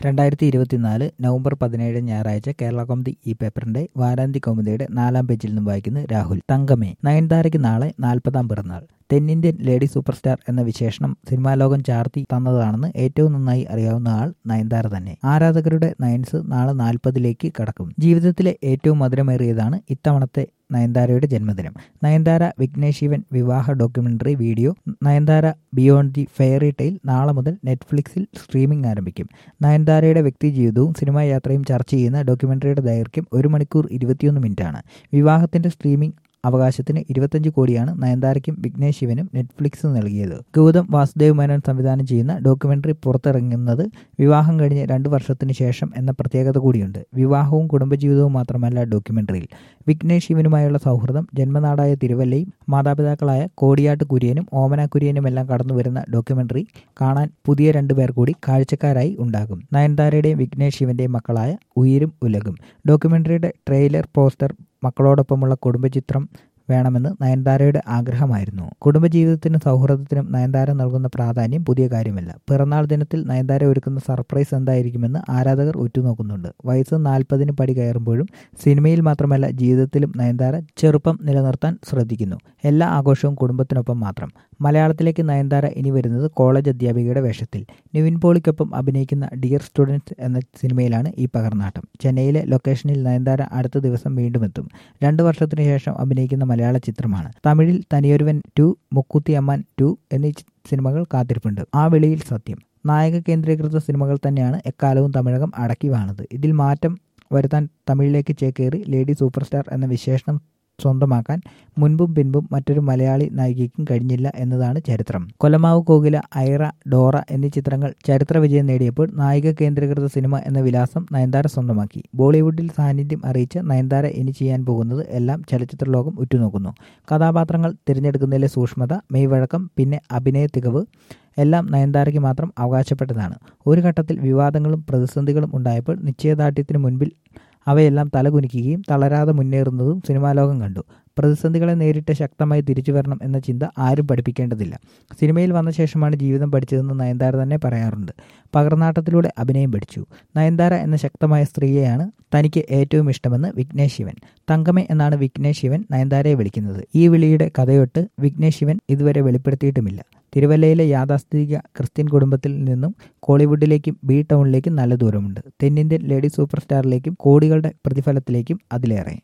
രണ്ടായിരത്തി ഇരുപത്തിനാല് നവംബർ പതിനേഴ് ഞായറാഴ്ച കേരള കൗമുദി ഈ പേപ്പറിന്റെ വാരാന്തി കൗമുദിയുടെ നാലാം പേജിൽ നിന്നും വായിക്കുന്നത് രാഹുൽ തങ്കമേ നയൻതാരയ്ക്ക് നാളെ നാൽപ്പതാം പിറന്നാൾ തെന്നിന്ത്യൻ ലേഡി സൂപ്പർ സ്റ്റാർ എന്ന വിശേഷണം സിനിമാ ലോകം ചാർത്തി തന്നതാണെന്ന് ഏറ്റവും നന്നായി അറിയാവുന്ന ആൾ നയൻതാര തന്നെ ആരാധകരുടെ നയൻസ് നാളെ നാൽപ്പതിലേക്ക് കടക്കും ജീവിതത്തിലെ ഏറ്റവും മധുരമേറിയതാണ് ഇത്തവണത്തെ നയൻതാരയുടെ ജന്മദിനം നയൻതാര വിഘ്നേഷ് ശിവൻ വിവാഹ documentary video Nayanthara beyond the fairy tale നാളെ മുതൽ നെറ്റ്ഫ്ലിക്സിൽ സ്ട്രീമിംഗ് ആരംഭിക്കും നയൻതാരയുടെ വ്യക്തിജീവിതവും സിനിമാ യാത്രയും ചർച്ച ചെയ്യുന്ന ഡോക്യുമെന്ററിയുടെ ദൈർഘ്യം ഒരു മണിക്കൂർ ഇരുപത്തിയൊന്ന് മിനിറ്റാണ് വിവാഹത്തിന്റെ സ്ട്രീമിംഗ് അവകാശത്തിന് ഇരുപത്തഞ്ച് കോടിയാണ് നയൻതാരയ്ക്കും വിഘ്നേഷ് ശിവനും നെറ്റ്ഫ്ലിക്സ് നൽകിയത് ഗൗതം വാസുദേവ് മേനോൻ സംവിധാനം ചെയ്യുന്ന ഡോക്യുമെന്ററി പുറത്തിറങ്ങുന്നത് വിവാഹം കഴിഞ്ഞ് രണ്ടു വർഷത്തിന് ശേഷം എന്ന പ്രത്യേകത കൂടിയുണ്ട് വിവാഹവും കുടുംബജീവിതവും മാത്രമല്ല ഡോക്യുമെന്ററിയിൽ വിഘ്നേഷ് ശിവനുമായുള്ള സൗഹൃദം ജന്മനാടായ തിരുവല്ലയും മാതാപിതാക്കളായ കോടിയാട്ട് കുര്യനും ഓമന കുര്യനും എല്ലാം കടന്നു വരുന്ന ഡോക്യുമെന്ററി കാണാൻ പുതിയ രണ്ടുപേർ കൂടി കാഴ്ചക്കാരായി ഉണ്ടാകും നയൻതാരയുടെയും വിഘ്നേഷ് ശിവന്റെയും മക്കളായ ഉയിരും ഉലകും ഡോക്യുമെന്ററിയുടെ ട്രെയിലർ പോസ്റ്റർ മക്കളോടൊപ്പമുള്ള കുടുംബചിത്രം വേണമെന്ന് നയൻതാരയുടെ ആഗ്രഹമായിരുന്നു കുടുംബജീവിതത്തിനും സൗഹൃദത്തിനും നയൻതാര നൽകുന്ന പ്രാധാന്യം പുതിയ കാര്യമല്ല പിറന്നാൾ ദിനത്തിൽ നയൻതാര ഒരുക്കുന്ന സർപ്രൈസ് എന്തായിരിക്കുമെന്ന് ആരാധകർ ഉറ്റുനോക്കുന്നുണ്ട് വയസ്സ് നാൽപ്പതിന് പടി കയറുമ്പോഴും സിനിമയിൽ മാത്രമല്ല ജീവിതത്തിലും നയൻതാര ചെറുപ്പം നിലനിർത്താൻ ശ്രദ്ധിക്കുന്നു എല്ലാ ആഘോഷവും കുടുംബത്തിനൊപ്പം മാത്രം മലയാളത്തിലേക്ക് നയൻതാര ഇനി വരുന്നത് കോളേജ് അധ്യാപികയുടെ വേഷത്തിൽ നിവിൻ പോളിക്കൊപ്പം അഭിനയിക്കുന്ന ഡിയർ സ്റ്റുഡൻസ് എന്ന സിനിമയിലാണ് ഈ പകർന്നാട്ടം ചെന്നൈയിലെ ലൊക്കേഷനിൽ നയൻതാര അടുത്ത ദിവസം വീണ്ടും എത്തും രണ്ടു വർഷത്തിനു ശേഷം അഭിനയിക്കുന്ന മലയാള ചിത്രമാണ് തമിഴിൽ തനിയൊരുവൻ ടു മുക്കുത്തി അമ്മാൻ ടു എന്നീ സിനിമകൾ കാത്തിരിപ്പുണ്ട് ആ വെളിയിൽ സത്യം നായക കേന്ദ്രീകൃത സിനിമകൾ തന്നെയാണ് എക്കാലവും തമിഴകം അടക്കി വാണത് ഇതിൽ മാറ്റം വരുത്താൻ തമിഴിലേക്ക് ചേക്കേറി ലേഡി സൂപ്പർ സ്റ്റാർ എന്ന വിശേഷണം സ്വന്തമാക്കാൻ മുൻപും പിൻപും മറ്റൊരു മലയാളി നായികയ്ക്കും കഴിഞ്ഞില്ല എന്നതാണ് ചരിത്രം കൊലമാവ് കോകില ഐറ ഡോറ എന്നീ ചിത്രങ്ങൾ ചരിത്ര വിജയം നേടിയപ്പോൾ നായിക കേന്ദ്രീകൃത സിനിമ എന്ന വിലാസം നയൻതാര സ്വന്തമാക്കി ബോളിവുഡിൽ സാന്നിധ്യം അറിയിച്ച നയൻതാര ഇനി ചെയ്യാൻ പോകുന്നത് എല്ലാം ചലച്ചിത്ര ലോകം ഉറ്റുനോക്കുന്നു കഥാപാത്രങ്ങൾ തിരഞ്ഞെടുക്കുന്നതിലെ സൂക്ഷ്മത മെയ്വഴക്കം പിന്നെ അഭിനയ തികവ് എല്ലാം നയൻതാരയ്ക്ക് മാത്രം അവകാശപ്പെട്ടതാണ് ഒരു ഘട്ടത്തിൽ വിവാദങ്ങളും പ്രതിസന്ധികളും ഉണ്ടായപ്പോൾ നിശ്ചയദാർഢ്യത്തിന് മുൻപിൽ അവയെല്ലാം തലകുനിക്കുകയും തളരാതെ മുന്നേറുന്നതും സിനിമാ ലോകം കണ്ടു പ്രതിസന്ധികളെ നേരിട്ട് ശക്തമായി തിരിച്ചു വരണം എന്ന ചിന്ത ആരും പഠിപ്പിക്കേണ്ടതില്ല സിനിമയിൽ വന്ന ശേഷമാണ് ജീവിതം പഠിച്ചതെന്ന് നയൻതാര തന്നെ പറയാറുണ്ട് പകർനാട്ടത്തിലൂടെ അഭിനയം പഠിച്ചു നയൻതാര എന്ന ശക്തമായ സ്ത്രീയെയാണ് തനിക്ക് ഏറ്റവും ഇഷ്ടമെന്ന് വിഘ്നേഷ് ശിവൻ തങ്കമേ എന്നാണ് വിഘ്നേഷ് ശിവൻ നയൻതാരയെ വിളിക്കുന്നത് ഈ വിളിയുടെ കഥയൊട്ട് വിഘ്നേഷ് ശിവൻ ഇതുവരെ വെളിപ്പെടുത്തിയിട്ടുമില്ല തിരുവല്ലയിലെ യാഥാസ്ഥിതിക ക്രിസ്ത്യൻ കുടുംബത്തിൽ നിന്നും കോളിവുഡിലേക്കും ബി ടൗണിലേക്കും നല്ല ദൂരമുണ്ട് തെന്നിന്ത്യൻ ലേഡി സൂപ്പർ സ്റ്റാറിലേക്കും കോടികളുടെ പ്രതിഫലത്തിലേക്കും അതിലേറെ